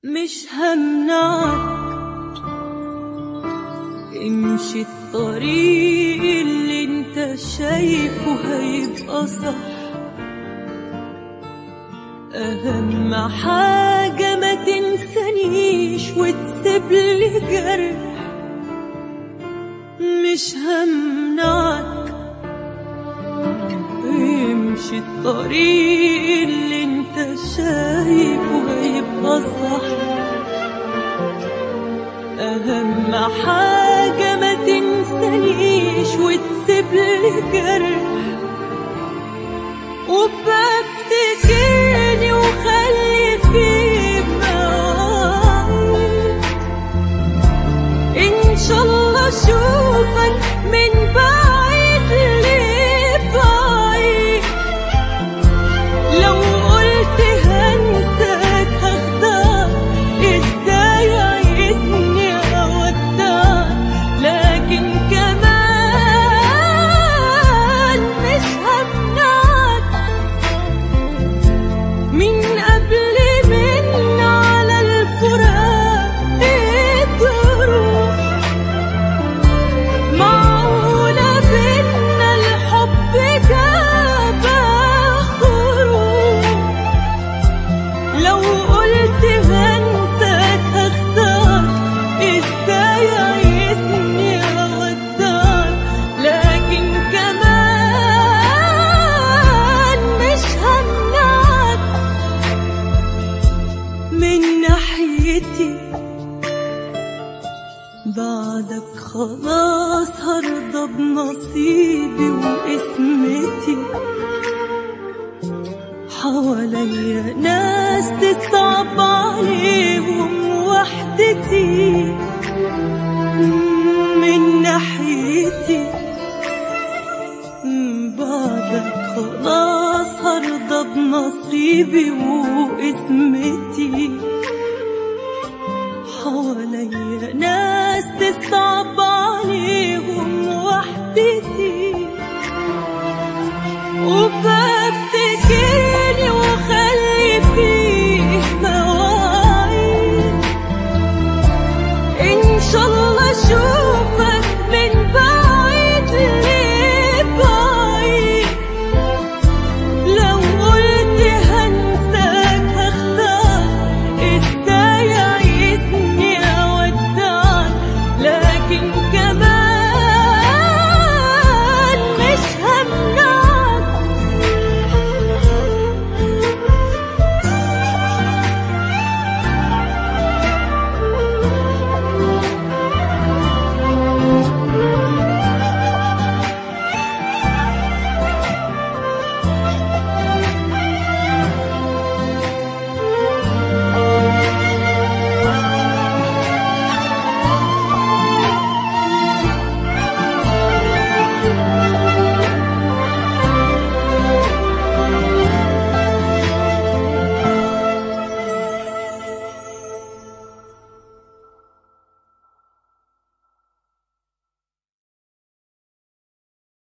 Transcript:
مش همنعك امشي الطريق اللي انت شايفه هيبقى صح أهم حاجة ما تنسانيش وتسيب لي جرح مش همنعك امشي الطريق اللي انت شايفه هيبقى صح أهم حاجة ما تنسانيش وتسيب لي جرح وبفتكرني وخلي في معاك إن شاء الله أشوفك من بعيد لبعيد لو قلت هنساك هخدعك ازاي عايزني اودعك لكن كمان مش همنعك من قبل من على الفراق تروح معقولة بينا الحب جاب خروج لو قلت هنساك هختار ازاي عايزني اودعك لكن كمان مش همنعك من ناحيتي بعدك خلاص هرضى بنصيبي وقسمتي حواليا ناس تصعب عليك